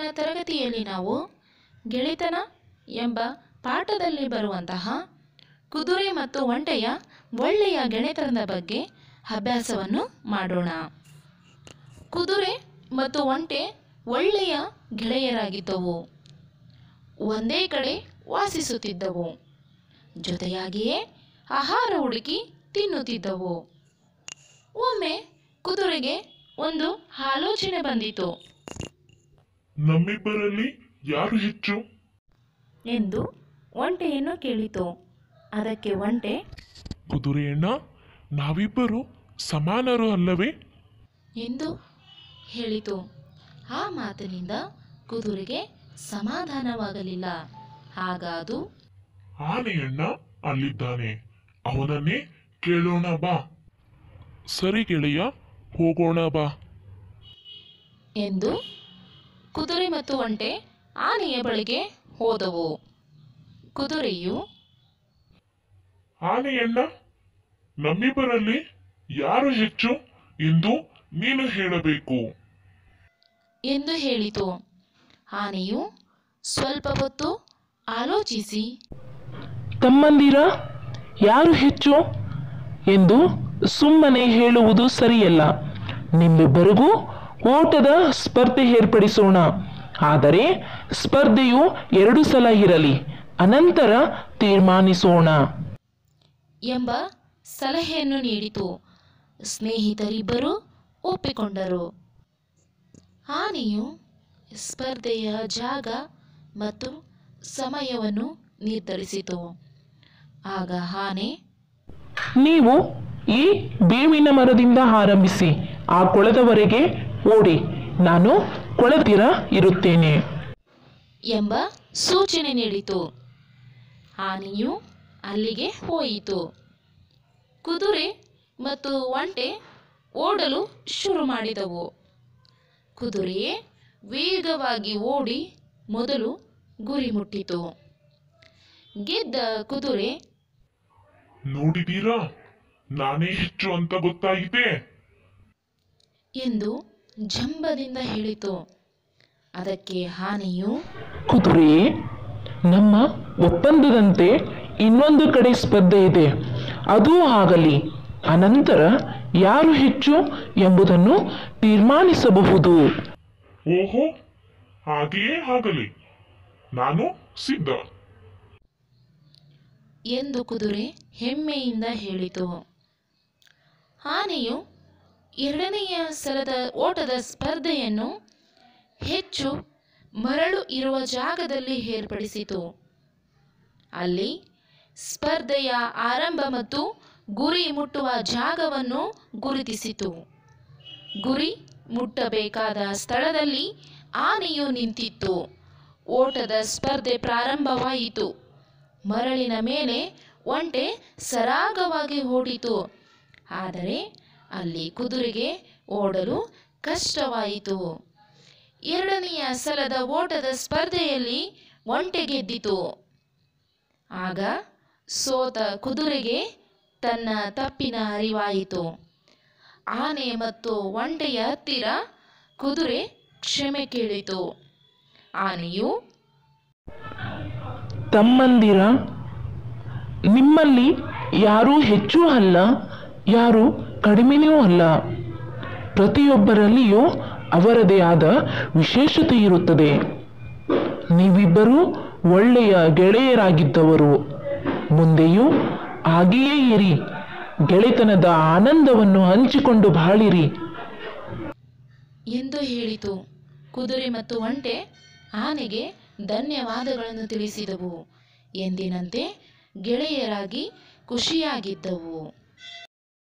ತರಗತಿಯಲ್ಲಿ ನಾವು ಗೆಳೆತನ ಎಂಬ ಪಾಠದಲ್ಲಿ ಬರುವಂತಹ ಕುದುರೆ ಮತ್ತು ಒಂಟೆಯ ಒಳ್ಳೆಯ ಗೆಳೆತನದ ಬಗ್ಗೆ ಅಭ್ಯಾಸವನ್ನು ಮಾಡೋಣ ಕುದುರೆ ಮತ್ತು ಒಂಟೆ ಒಳ್ಳೆಯ ಗೆಳೆಯರಾಗಿದ್ದವು ಒಂದೇ ಕಡೆ ವಾಸಿಸುತ್ತಿದ್ದವು ಜೊತೆಯಾಗಿಯೇ ಆಹಾರ ಹುಡುಕಿ ತಿನ್ನುತ್ತಿದ್ದವು ಒಮ್ಮೆ ಕುದುರೆಗೆ ಒಂದು ಆಲೋಚನೆ ಬಂದಿತು ನಮ್ಮಿಬ್ಬರಲ್ಲಿ ಯಾರು ಹೆಚ್ಚು ಎಂದು ಒಂಟೆಯನ್ನು ಕೇಳಿತು ಅದಕ್ಕೆ ಒಂಟೆ ಕುದುರೆಯಣ್ಣ ನಾವಿಬ್ಬರು ಸಮಾನರು ಅಲ್ಲವೇ ಎಂದು ಹೇಳಿತು ಆ ಮಾತಿನಿಂದ ಕುದುರೆಗೆ ಸಮಾಧಾನವಾಗಲಿಲ್ಲ ಆಗ ಅದು ಆನೆಯಣ್ಣ ಅಲ್ಲಿದ್ದಾನೆ ಅವನನ್ನೇ ಕೇಳೋಣ ಬಾ ಸರಿ ಗೆಳೆಯ ಹೋಗೋಣ ಬಾ ಎಂದು ಕುದುರೆ ಮತ್ತು ಒಂಟೆ ಆನೆಯ ಬಳಿಗೆ ಹೋದವು ಕುದುರೆಯು ಆನೆಯಣ್ಣ ನಮ್ಮಿಬ್ಬರಲ್ಲಿ ಯಾರು ಹೆಚ್ಚು ಎಂದು ನೀನು ಹೇಳಬೇಕು ಎಂದು ಹೇಳಿತು ಆನೆಯು ಸ್ವಲ್ಪ ಹೊತ್ತು ಆಲೋಚಿಸಿ ತಮ್ಮಂದಿರ ಯಾರು ಹೆಚ್ಚು ಎಂದು ಸುಮ್ಮನೆ ಹೇಳುವುದು ಸರಿಯಲ್ಲ ನಿಮ್ಮಿಬ್ಬರಿಗೂ ಓಟದ ಸ್ಪರ್ಧೆ ಏರ್ಪಡಿಸೋಣ ಆದರೆ ಸ್ಪರ್ಧೆಯು ಎರಡು ಸಲ ಇರಲಿ ಅನಂತರ ತೀರ್ಮಾನಿಸೋಣ ಎಂಬ ಸಲಹೆಯನ್ನು ನೀಡಿತು ಸ್ನೇಹಿತರಿಬ್ಬರು ಒಪ್ಪಿಕೊಂಡರು ಆನೆಯು ಸ್ಪರ್ಧೆಯ ಜಾಗ ಮತ್ತು ಸಮಯವನ್ನು ನಿರ್ಧರಿಸಿತು ಆಗ ಆನೆ ನೀವು ಈ ಬೇವಿನ ಮರದಿಂದ ಆರಂಭಿಸಿ ಆ ಕೊಳದವರೆಗೆ ಓಡಿ ನಾನು ಕೊಳತಿರ ಇರುತ್ತೇನೆ ಎಂಬ ಸೂಚನೆ ನೀಡಿತು ಆನೆಯು ಅಲ್ಲಿಗೆ ಹೋಯಿತು ಕುದುರೆ ಮತ್ತು ಒಂಟೆ ಓಡಲು ಶುರು ಮಾಡಿದವು ಕುದುರೆಯೇ ವೇಗವಾಗಿ ಓಡಿ ಮೊದಲು ಗುರಿ ಮುಟ್ಟಿತು ಗೆದ್ದ ಕುದುರೆ ನೋಡಿದೀರಾ ನಾನೇ ಹೆಚ್ಚು ಅಂತ ಗೊತ್ತಾಯಿತೆ ಎಂದು ಜಂಬದಿಂದ ಹೇಳಿತು ಅದಕ್ಕೆ ಆನೆಯು ಕುದುರೆಯೇ ನಮ್ಮ ಒಪ್ಪಂದದಂತೆ ಇನ್ನೊಂದು ಕಡೆ ಸ್ಪರ್ಧೆ ಇದೆ ಅದೂ ಆಗಲಿ ಅನಂತರ ಯಾರು ಹೆಚ್ಚು ಎಂಬುದನ್ನು ತೀರ್ಮಾನಿಸಬಹುದು ಓಹೋ ಹಾಗೆಯೇ ಆಗಲಿ ನಾನು ಸಿದ್ಧ ಎಂದು ಕುದುರೆ ಹೆಮ್ಮೆಯಿಂದ ಹೇಳಿತು ಆನೆಯು ಎರಡನೆಯ ಸಲದ ಓಟದ ಸ್ಪರ್ಧೆಯನ್ನು ಹೆಚ್ಚು ಮರಳು ಇರುವ ಜಾಗದಲ್ಲಿ ಏರ್ಪಡಿಸಿತು ಅಲ್ಲಿ ಸ್ಪರ್ಧೆಯ ಆರಂಭ ಮತ್ತು ಗುರಿ ಮುಟ್ಟುವ ಜಾಗವನ್ನು ಗುರುತಿಸಿತು ಗುರಿ ಮುಟ್ಟಬೇಕಾದ ಸ್ಥಳದಲ್ಲಿ ಆನೆಯು ನಿಂತಿತ್ತು ಓಟದ ಸ್ಪರ್ಧೆ ಪ್ರಾರಂಭವಾಯಿತು ಮರಳಿನ ಮೇಲೆ ಒಂಟೆ ಸರಾಗವಾಗಿ ಓಡಿತು ಆದರೆ ಅಲ್ಲಿ ಕುದುರೆಗೆ ಓಡಲು ಕಷ್ಟವಾಯಿತು ಎರಡನೆಯ ಸಲದ ಓಟದ ಸ್ಪರ್ಧೆಯಲ್ಲಿ ಒಂಟೆ ಗೆದ್ದಿತು ಆಗ ಸೋತ ಕುದುರೆಗೆ ತನ್ನ ತಪ್ಪಿನ ಅರಿವಾಯಿತು ಆನೆ ಮತ್ತು ಒಂಟೆಯ ಹತ್ತಿರ ಕುದುರೆ ಕ್ಷಮೆ ಕೇಳಿತು ಆನೆಯು ತಮ್ಮಂದಿರ ನಿಮ್ಮಲ್ಲಿ ಯಾರೂ ಹೆಚ್ಚೂ ಅಲ್ಲ ಯಾರೂ ಕಡಿಮೆಯೂ ಅಲ್ಲ ಪ್ರತಿಯೊಬ್ಬರಲ್ಲಿಯೂ ಅವರದೇ ಆದ ವಿಶೇಷತೆ ಇರುತ್ತದೆ ನೀವಿಬ್ಬರೂ ಒಳ್ಳೆಯ ಗೆಳೆಯರಾಗಿದ್ದವರು ಮುಂದೆಯೂ ಹಾಗೆಯೇ ಇರಿ ಗೆಳೆತನದ ಆನಂದವನ್ನು ಹಂಚಿಕೊಂಡು ಬಾಳಿರಿ ಎಂದು ಹೇಳಿತು ಕುದುರೆ ಮತ್ತು ಒಂಟೆ ಆನೆಗೆ ಧನ್ಯವಾದಗಳನ್ನು ತಿಳಿಸಿದವು ಎಂದಿನಂತೆ ಗೆಳೆಯರಾಗಿ ಖುಷಿಯಾಗಿದ್ದವು